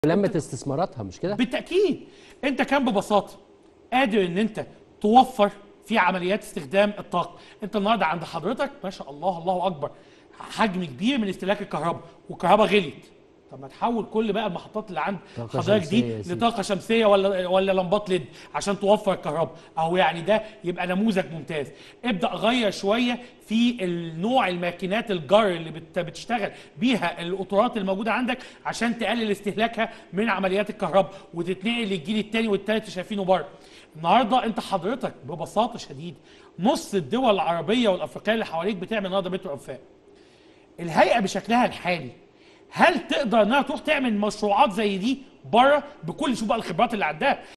لمت استثماراتها مش كده؟ بالتاكيد انت كان ببساطه قادر ان انت توفر في عمليات استخدام الطاقه انت النهارده عند حضرتك ما شاء الله الله اكبر حجم كبير من استهلاك الكهرباء والكهرباء غليت طب ما تحول كل بقى المحطات اللي عند طاقة حضرتك شمسية دي يا سيدي. لطاقه شمسيه ولا ولا لمبات ليد عشان توفر الكهرباء او يعني ده يبقى نموذج ممتاز ابدا غير شويه في النوع الماكينات الجر اللي بت- بتشتغل بيها القطارات الموجوده عندك عشان تقلل استهلاكها من عمليات الكهرباء وتتنقل للجيل الثاني والثالث شايفينه بره النهارده انت حضرتك ببساطه شديده نص الدول العربيه والافريقيه اللي حواليك بتعمل النهارده مترو انفاق الهيئه بشكلها الحالي هل تقدر انها تروح تعمل مشروعات زي دي بره بكل شوف بقى الخبرات اللي عندها